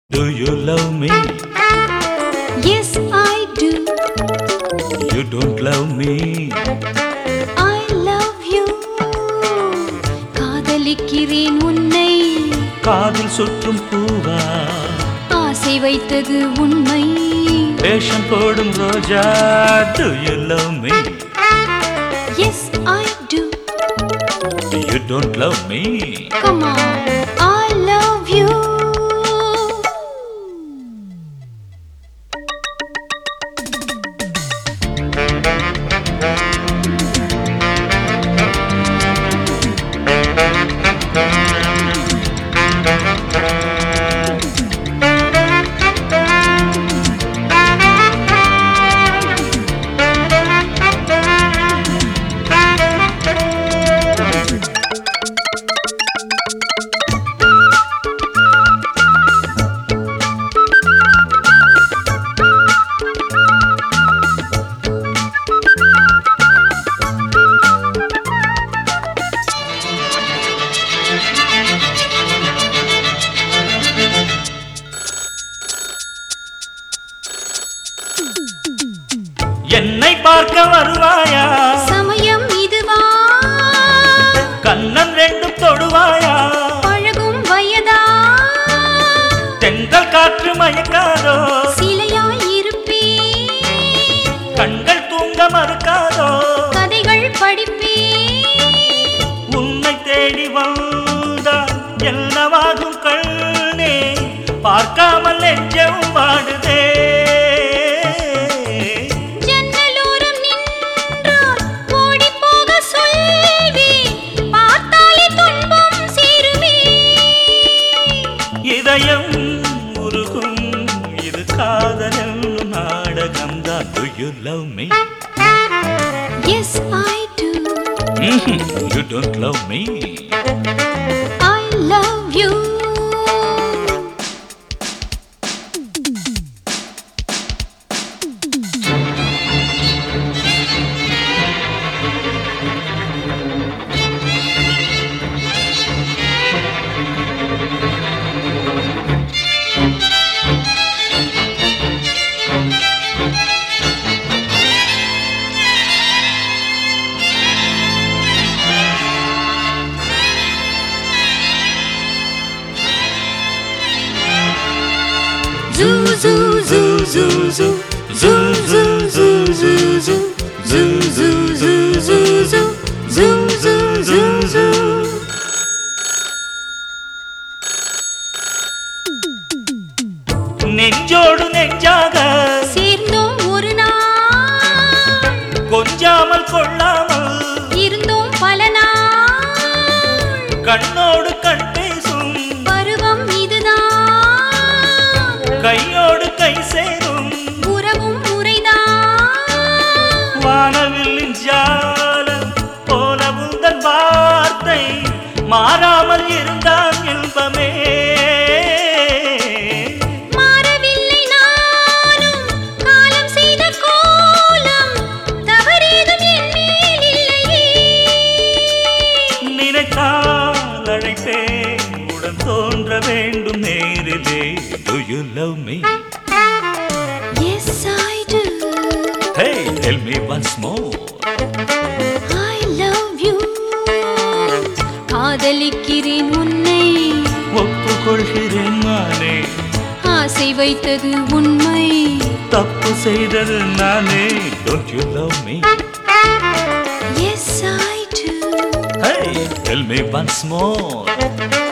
Do you love me? Yes, I do. You don't love me. I love you. காதலிக்கிறேன் உன்னை காதில் சுற்றும் பூவா ஆசை வைத்தது உண்மை வேஷம் போடும் ரோஜா Do you love me? Yes, I do. You don't love me. Come on, I love you. என்னை பார்க்க வருவாயா சமயம் இதுவா கண்ணன் ரெண்டும் தொடுவாயா பழகும் வயதா தென்றல் காற்று மயக்காதோ சிலையாய் இருப்பே கண்கள் தூங்க மறுக்காதோ கதைகள் படிப்பே உன்னை தேடி வந்தால் என்னவாகும் கண்ணே பார்க்காமல் நெஞ்சம் வாடுதே ஜன்னலோரம் நின்றால் ஓடிப் போக சொல்வேன். பார்த்தாலே துன்பம் சேருமே. இதயம் உருகும் இது காதலும் நாடகம்தான் Do you love me? Yes, I do. Mhm, You don't love me. I love you. Zoo, zoo, zoo, zoo, zoo. Zoo, zoo, zoo, zoo, zoo. Zoo, zoo, zoo, zoo, zoo. Zoo, zoo, zoo, zoo. நெஞ்சோடு நெஞ்சாக சேர்ந்தோம் ஒரு நாள் கொஞ்சாமல் கொள்ளாமல் இருந்தோம் பல நாள் கண்ணோடு கண் பேசும் பருவம் இதுதான் கையோடு கை சேரும் உறவும் முறைதான் வானவில்லின் ஜாலம் போல உந்தன் வார்த்தை மாறாமல் இருந்தால் இன்பமே மாறவில்லை நானும் காலம் செய்த கோலம் தவறேதும் என் மேல் இல்லையே நினைத்தால் அழைப்பேன் உடன் தோன்ற வேண்டும் நேரிலே Do you love me? Yes I do Hey, tell me once more. I love you காதலிக்கிறேன் உன்னை ஒப்புக்கொள்கிறேன் நானே ஆசை வைத்தது உண்மை தப்பு செய்தது நானே Don't you love me? Yes I do Hey, tell me once more.